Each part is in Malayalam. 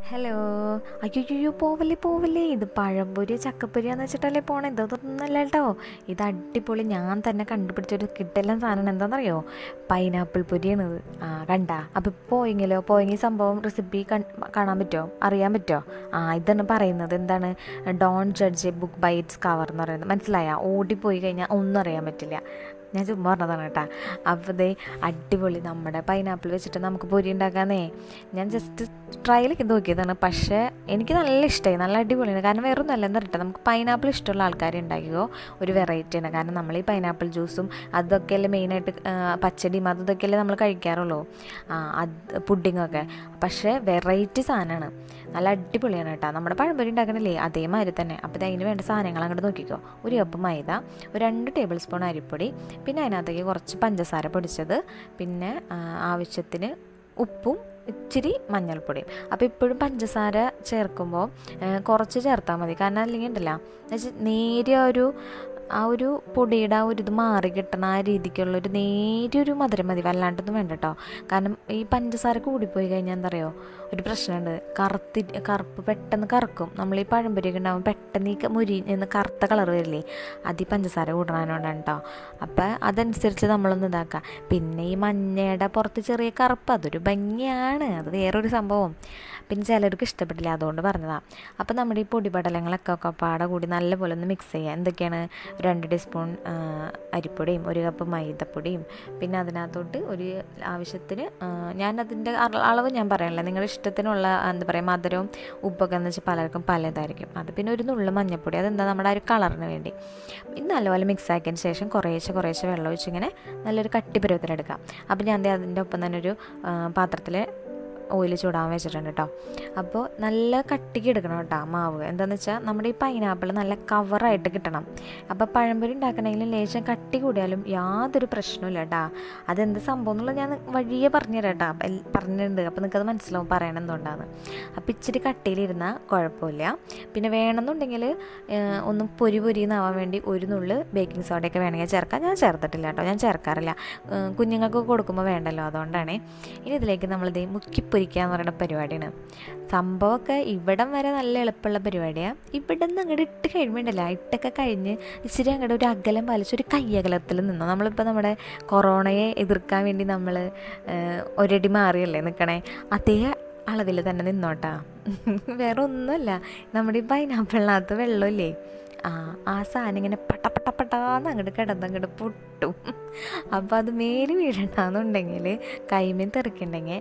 ഹലോ അയ്യോ പോവല്ലേ പോവല്ലേ ഇത് പഴംപൊരി ചക്കപ്പൊരിയാന്ന് വെച്ചിട്ടല്ലേ പോണേ ഇതൊന്നല്ല കേട്ടോ ഇത് അടിപൊളി ഞാൻ തന്നെ കണ്ടുപിടിച്ചൊരു കിട്ടെല്ലാം സാധനം എന്താണെന്നറിയോ പൈനാപ്പിൾ പൊരിയാണിത് ആ കണ്ട അപ്പോൾ പോയെങ്കിലോ പോയെങ്കിൽ സംഭവം റെസിപ്പി കാണാൻ പറ്റുമോ അറിയാൻ പറ്റുമോ ആ ഇതാണ് പറയുന്നത് എന്താണ് don't judge a book by its cover എന്ന് പറയുന്നത് മനസ്സിലായ ഓടിപ്പോയി കഴിഞ്ഞാൽ ഒന്നും അറിയാൻ പറ്റില്ല ഞാൻ ചുമ്മാ പറഞ്ഞതാണ് കേട്ടോ അപ്പോൾ ദേ അടിപൊളി നമ്മുടെ പൈനാപ്പിൾ വെച്ചിട്ട് നമുക്ക് പൊരി ഉണ്ടാക്കാന്നേ ഞാൻ ജസ്റ്റ് ട്രയലൊക്കെ നോക്കിയതാണ് പക്ഷേ എനിക്ക് നല്ല ഇഷ്ടമായി നല്ല അടിപൊളിയാണ് കാരണം വേറെ ഒന്നുമല്ല എന്താ പറയുക നമുക്ക് പൈനാപ്പിൾ ഇഷ്ടമുള്ള ആൾക്കാർ ഉണ്ടാക്കിയോ ഒരു വെറൈറ്റിയാണ് കാരണം നമ്മൾ ഈ പൈനാപ്പിൾ ജ്യൂസും അതൊക്കെയല്ലേ മെയിനായിട്ട് പച്ചടിയും അതും ഇതൊക്കെയല്ലേ നമ്മൾ കഴിക്കാറുള്ളൂ അത് പുഡിങ്ങൊക്കെ പക്ഷേ വെറൈറ്റി സാധനമാണ് നല്ല അടിപൊളിയാണ് കേട്ടോ നമ്മുടെ പഴംപൊരി ഉണ്ടാക്കണില്ലേ അതേമാതിരി തന്നെ അപ്പോൾ അതിന് വേണ്ട സാധനങ്ങൾ അങ്ങോട്ട് നോക്കിക്കോ ഒരു കപ്പ് മൈദ ഒരു രണ്ട് ടേബിൾ സ്പൂൺ അരിപ്പൊടി പിന്നെ അതിനകത്തേക്ക് കുറച്ച് പഞ്ചസാര പൊടിച്ചത് പിന്നെ ആവശ്യത്തിന് ഉപ്പും ഇച്ചിരി മഞ്ഞൾപ്പൊടിയും അപ്പോൾ ഇപ്പോഴും പഞ്ചസാര ചേർക്കുമ്പോൾ കുറച്ച് ചേർത്താൽ മതി കാരണം അല്ലെങ്കിൽ ഉണ്ടല്ലോ നേരിയ ഒരു ആ ഒരു പൊടിയുടെ ആ ഒരു ഇത് മാറി കിട്ടണ ആ രീതിക്കുള്ള ഒരു നേരിയൊരു മധുരം മതി വല്ലാണ്ടൊന്നും വേണ്ട കേട്ടോ കാരണം ഈ പഞ്ചസാര കൂടിപ്പോയി കഴിഞ്ഞാൽ എന്താ പറയുക ഒരു പ്രശ്നമുണ്ട് കറുത്തി കറുപ്പ് പെട്ടെന്ന് കറക്കും നമ്മൾ ഈ പഴംപൊരിയൊക്കെ ഉണ്ടാകുമ്പോൾ പെട്ടെന്ന് ഈ മുരി എന്ന് കറുത്ത കളർ വരില്ലേ അത് ഈ പഞ്ചസാര കൂടണതിനോടാണ് കേട്ടോ അപ്പം അതനുസരിച്ച് നമ്മളൊന്ന് ഇതാക്കുക പിന്നെ ഈ മഞ്ഞയുടെ പുറത്ത് ചെറിയ കറുപ്പ് അതൊരു ഭംഗിയാണ് അത് വേറൊരു സംഭവം പിന്നെ ചിലർക്ക് ഇഷ്ടപ്പെട്ടില്ല അതുകൊണ്ട് പറഞ്ഞതാണ് അപ്പം നമ്മുടെ ഈ പൊടിപടലങ്ങളൊക്കെ ഒക്കെ പാടെ കൂടി നല്ലപോലെ ഒന്ന് മിക്സ് ചെയ്യുക എന്തൊക്കെയാണ് രണ്ട് ടീസ്പൂൺ അരിപ്പൊടിയും ഒരു കപ്പ് മൈദപ്പൊടിയും പിന്നെ അതിനകത്തോട്ട് ഒരു ആവശ്യത്തിന് ഞാൻ അതിൻ്റെ അളവ് ഞാൻ പറയണില്ല നിങ്ങളുടെ ഇഷ്ടത്തിനുള്ള എന്താ പറയുക മധുരവും ഉപ്പൊക്കെ എന്ന് വെച്ചാൽ പലർക്കും പലതായിരിക്കും അത് പിന്നെ ഒരു നുള്ളു മഞ്ഞപ്പൊടി അതെന്താ നമ്മുടെ ആ ഒരു കളറിന് വേണ്ടി ഇത് നല്ലപോലെ മിക്സ് ആക്കിയതിന് ശേഷം കുറേശ്ശെ കുറേശ്ശെ വെള്ളം ഒഴിച്ചിങ്ങനെ നല്ലൊരു കട്ടിപ്പരുവത്തിലെടുക്കാം അപ്പോൾ ഞാൻ അതിൻ്റെ ഒപ്പം തന്നെ ഒരു പാത്രത്തിൽ ഓയിൽ ചൂടാൻ വെച്ചിട്ടുണ്ട് കേട്ടോ അപ്പോൾ നല്ല കട്ടിക്ക് എടുക്കണം കേട്ടോ മാവ് എന്താണെന്ന് വെച്ചാൽ നമ്മുടെ ഈ പൈനാപ്പിൾ നല്ല കവറായിട്ട് കിട്ടണം അപ്പോൾ പഴംപൊരി ഉണ്ടാക്കണമെങ്കിലും ലേശം കട്ടി കൂടിയാലും യാതൊരു പ്രശ്നമില്ല കേട്ടോ അതെന്ത് സംഭവം എന്നുള്ളത് ഞാൻ വഴിയെ പറഞ്ഞുതരാം കേട്ടോ പറഞ്ഞിട്ടുണ്ട് അപ്പോൾ നിങ്ങൾക്കത് മനസ്സിലാവും പറയണം എന്തുകൊണ്ടാണ് അപ്പോൾ ഇച്ചിരി കട്ടിയിലിരുന്നാൽ കുഴപ്പമില്ല പിന്നെ വേണമെന്നുണ്ടെങ്കിൽ ഒന്ന് പൊരി പൊരിന്നാവാൻ വേണ്ടി ഒരു നുള്ള് ബേക്കിംഗ് സോഡയൊക്കെ വേണമെങ്കിൽ ചേർക്കാം ഞാൻ ചേർത്തിട്ടില്ല കേട്ടോ ഞാൻ ചേർക്കാറില്ല കുഞ്ഞുങ്ങൾക്ക് കൊടുക്കുമ്പോൾ വേണ്ടല്ലോ അതുകൊണ്ടാണ് ഇനി ഇതിലേക്ക് നമ്മളിത് മുക്കി പൊരിക്കുക എന്ന് പറയുന്ന പരിപാടിയാണ് സംഭവമൊക്കെ ഇവിടം വരെ നല്ല എളുപ്പമുള്ള പരിപാടിയാണ് ഇവിടെ നിന്ന് അങ്ങോട്ട് ഇട്ട് കഴിയുമ്പോണ്ടല്ല ഇട്ടൊക്കെ കഴിഞ്ഞ് ഇച്ചിരി അങ്ങോട്ട് ഒരു അകലം പാലിച്ച് ഒരു കയ്യകലത്തിൽ നിന്നോ നമ്മളിപ്പോൾ നമ്മുടെ കൊറോണയെ എതിർക്കാൻ വേണ്ടി നമ്മൾ ഒരടി മാറിയല്ലേ നിൽക്കണേ അതേ അളവിൽ തന്നെ നിന്നോട്ടാ വേറെ ഒന്നുമല്ല നമ്മുടെ ഈ പൈനാപ്പിളിനകത്ത് വെള്ളമില്ലേ ആ ആ സാധനം ഇങ്ങനെ പട്ട പട്ട പട്ടാന്ന് അങ്ങോട്ട് കിടന്നങ്ങോട്ട് പൊട്ടും അപ്പോൾ അത് മേല് വീഴണ്ടെന്നുണ്ടെങ്കിൽ കൈമേൽ തെറിക്കുണ്ടെങ്കിൽ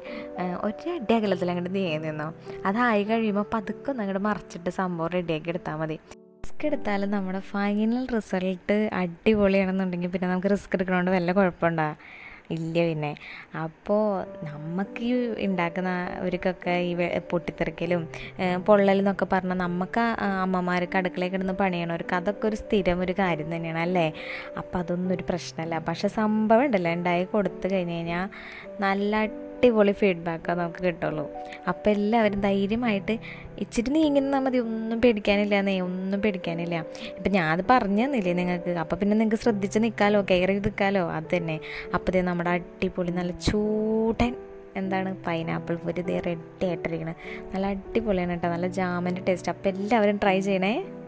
ഒരടി അകലത്തിൽ അങ്ങോട്ട് നീങ്ങി നിന്നോ അതായി കഴിയുമ്പോൾ പതുക്കെ ഒന്ന് അങ്ങോട്ട് മറിച്ചിട്ട് സംഭവം റെഡിയാക്കി എടുത്താൽ മതി റിസ്ക് എടുത്താലും നമ്മുടെ ഫൈനൽ റിസൾട്ട് അടിപൊളിയാണെന്നുണ്ടെങ്കിൽ പിന്നെ നമുക്ക് റിസ്ക് എടുക്കണോണ്ട് വല്ല കുഴപ്പമുണ്ടാകും ഇല്ല പിന്നെ അപ്പോൾ നമുക്ക് ഈ ഉണ്ടാക്കുന്നവർക്കൊക്കെ ഈ പൊട്ടിത്തെറിക്കലും പൊള്ളലെന്നൊക്കെ പറഞ്ഞാൽ നമുക്ക് അമ്മമാർക്ക് അടുക്കളയിൽ കിടന്ന് പണിയണവർക്ക് അതൊക്കെ ഒരു സ്ഥിരം ഒരു കാര്യം തന്നെയാണ് അല്ലേ അപ്പം അതൊന്നും ഒരു പ്രശ്നമല്ല പക്ഷെ സംഭവം ഉണ്ടല്ലോ ഉണ്ടായി കൊടുത്തു കഴിഞ്ഞ് കഴിഞ്ഞാൽ നല്ല അടിപൊളി ഫീഡ്ബാക്കാണ് നമുക്ക് കിട്ടുള്ളൂ അപ്പോൾ എല്ലാവരും ധൈര്യമായിട്ട് ഇച്ചിരി നീങ്ങുന്നാൽ മതി ഒന്നും പേടിക്കാനില്ല എന്നേ ഒന്നും പേടിക്കാനില്ല ഇപ്പം ഞാനത് പറഞ്ഞു തന്നില്ലേ നിങ്ങൾക്ക് അപ്പോൾ പിന്നെ നിങ്ങൾക്ക് ശ്രദ്ധിച്ച് നിൽക്കാമല്ലോ കെയർ ചെയ്ത് നിൽക്കാമല്ലോ അത് തന്നെ അപ്പോൾ നമ്മുടെ അടിപൊളി നല്ല ചൂടൻ എന്താണ് പൈനാപ്പിൾ പൊരി ഇതേ റെഡി ആയിട്ടിരിക്കുന്നത് നല്ല അടിപൊളിയാണ് കേട്ടോ നല്ല ജാമിൻ്റെ ടേസ്റ്റ് അപ്പോൾ എല്ലാവരും ട്രൈ ചെയ്യണേ